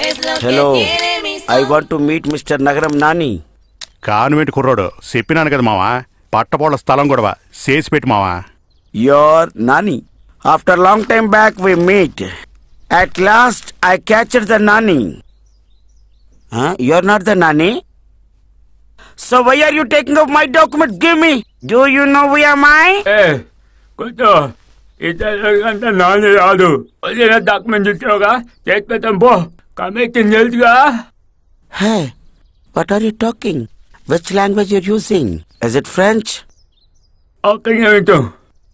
Hello I want to meet mister Nagaram Nani convent కుర్రోడు చెప్పినాను కదా మావా పట్టపోళ్ళ స్థలం కూడా చేసి పెట్టి మావా your Nani after long time back we meet at last I catcher the Nani you're not the Nani so why are you taking up my document give me do you know we are my a కొంచెం ఇతరులంతా నాన్న రాదు వదిలిన document ఇచ్చినావుగా చేతి పెడతాం పో committee తెలుసుగా hey what are you talking which language your using is it French ఒక్క నిమిషం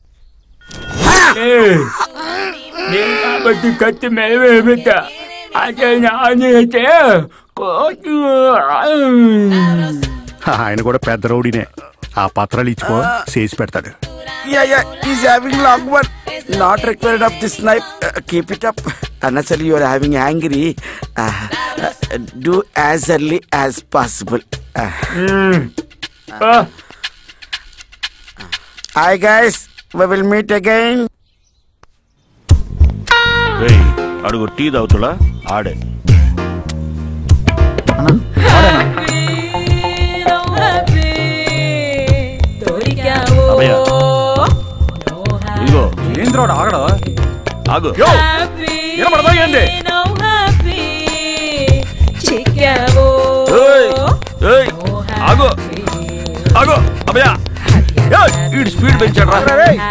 ఏ, నేను కాబట్టి కత్తి మేమే పెట్టా అదే నానైతే కోచు ఆయన కూడా పెద్ద రౌడీనే ఆ పత్రాలు ఇచ్చుకో చేసి పెడతాడు Yeah, yeah, he's having long one. Not required of this knife. Uh, keep it up. Unnecessarily, you are having angry. Uh, uh, do as early as possible. Uh, hi, guys. We will meet again. రేయ్ అడుగు tea తాగుతుడా ఆడే అభయ ఇదిగో ఏంద్రోడు ఆగడు ఆగు వినపడదా ఏంది ఏయ్, ఏయ్, ఆగు ఆగు అభయ ఏయ్, వీడు స్పీడ్ పెంచాడు రా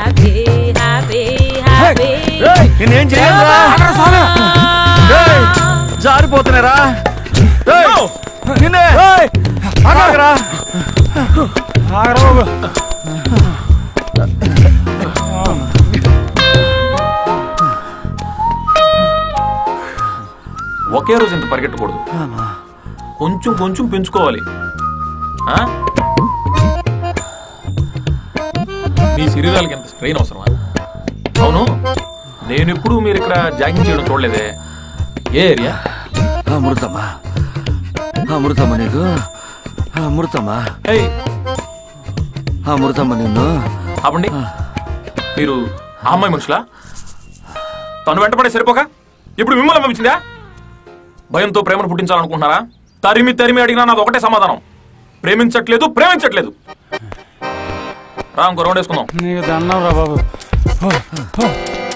నేనేం చేయాలరా జారిపోతున్నారా ఏయ్, నిన్నే ఆగరా ఆగరా బాబు ఒకే రోజు ఇంత పరిగెట్టకూడదు కొంచెం కొంచెం పెంచుకోవాలి ఆ? మీ శరీరాలకి ఎంత స్ట్రెయిన్ అవసరమా అవును నేను ఎప్పుడు మీరు ఇక్కడ జాగింగ్ చేయడం చూడలేదే ఏ ఏరియా అమృతమా అమృతమా నీకు అమృతమా ఏయ్ అమృతమా నిన్ను ఆపండి మీరు ఆ అమ్మాయి మనుషులా తను వెంటపడే సరిపోక ఇప్పుడు మిమ్మల్ని పంపించిందా భయంతో ప్రేమను పుట్టించాలనుకుంటున్నారా తరిమి తరిమి అడిగినా నాది ఒకటే సమాధానం ప్రేమించట్లేదు ప్రేమించట్లేదు రా ఇంకో రౌండ్ వేసుకుందాం నీకు దండం రా బాబు ఓ, ఓ.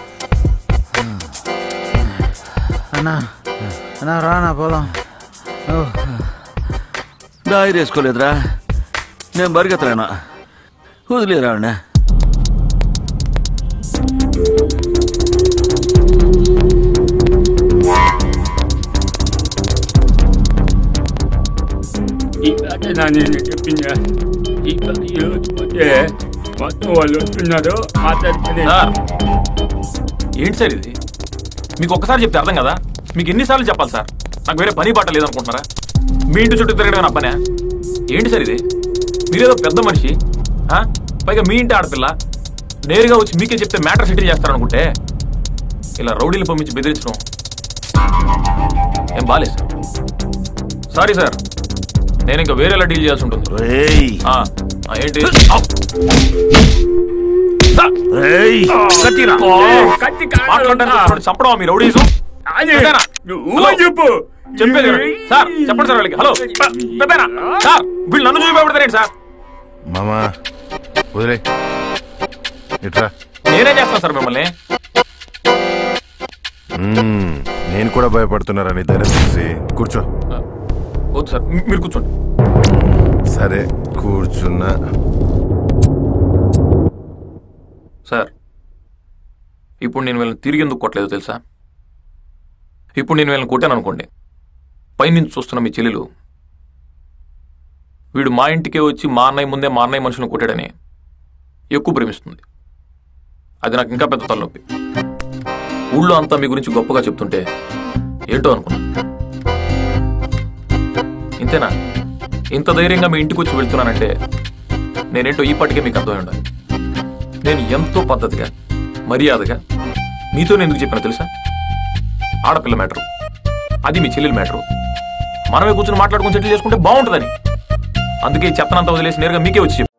అన్నా అన్నా రా నా పోదాం ఓ, దారి వేసుకోలేదురా నేను బరిగెత్తలేనా వదిలేరా ఆవిడ ఈ కథ నా నేను చెప్పిందా ఈ కథ ఈ రోజు పోతే మొత్తం వాళ్ళు వస్తున్నారు మాట్లాడుతుంది సార్ ఏంటి సార్ ఇది మీకు ఒక్కసారి చెప్తే అర్థం కదా మీకు ఎన్నిసార్లు చెప్పాలి సార్ నాకు వేరే పని బాట లేదనుకుంటున్నారా మీ ఇంటి చుట్టూ తిరగడం నా పనే ఏంటి సార్ ఇది మీరేదో పెద్ద మనిషి ఆ? పైగా మీ ఇంటి ఆడపిల్ల నేరుగా వచ్చి మీకే చెప్తే మ్యాటర్ సెటిల్ చేస్తారనుకుంటే ఇలా రౌడీలు పంపించి బెదిరించడం ఏం బాలేదు సార్ సారీ సార్ నేను ఇంకా వేరేలా డీల్ చేయాల్సి ఉంటుంది రేయ్ ఆ, ఆ, ఏంటి ఆ! సార్! రేయ్ కత్తిరా కత్తి కాదు. మాట్లాడడానికి వచ్చినోడిని చంపడం మీ రౌడీజం అదే, పెద్దనా? నువ్వు హలో? చెప్పు చెప్పేది వినండి. సార్ చెప్పండి సార్ వాళ్ళకి హలో పె- పెద్దనా? సార్ వీళ్ళు నన్ను చూపెడతారేంటి సార్ మామా వదిలే ఇట్రా నేనేం చేస్తాను సార్ మిమ్మల్ని మ్మ్. నేను కూడా భయపడుతున్నారని ధైర్యం చేసి కూర్చో వద్దు సార్ మీ- మీరు కూర్చోండి సరే కూర్చున్నా సార్ ఇప్పుడు నేను వీళ్ళని తిరిగి ఎందుకు కొట్టలేదు తెలుసా ఇప్పుడు నేను వీళ్ళని కొట్టాను అనుకోండి పైనుంచి చూస్తున్న మీ చెల్లెలు వీడు మా ఇంటికే వచ్చి మా అన్నయ్య ముందే మా అన్నయ్య మనుషులను కొట్టాడని ఎక్కువ ప్రేమిస్తుంది అది నాకు ఇంకా పెద్ద తలనొప్పి ఊళ్ళో అంతా మీ గురించి గొప్పగా చెప్తుంటే ఏంటో అనుకున్నా ఇంతేనా ఇంత ధైర్యంగా మీ ఇంటికి వచ్చి వెళ్తున్నానంటే నేనేంటో ఈ పాటికే మీకు అర్థమై ఉండాలి నేను ఎంతో పద్ధతిగా మర్యాదగా మీతో నేను ఎందుకు చెప్పాను తెలుసా ఆడపిల్ల మ్యాటరు అది మీ చెల్లెల మ్యాటరు మనమే కూర్చొని మాట్లాడుకుని సెటిల్ చేసుకుంటే బాగుంటుందని అందుకే ఈ చెత్తనంతా వదిలేసి నేరుగా మీకే వచ్చి చెప్పాను.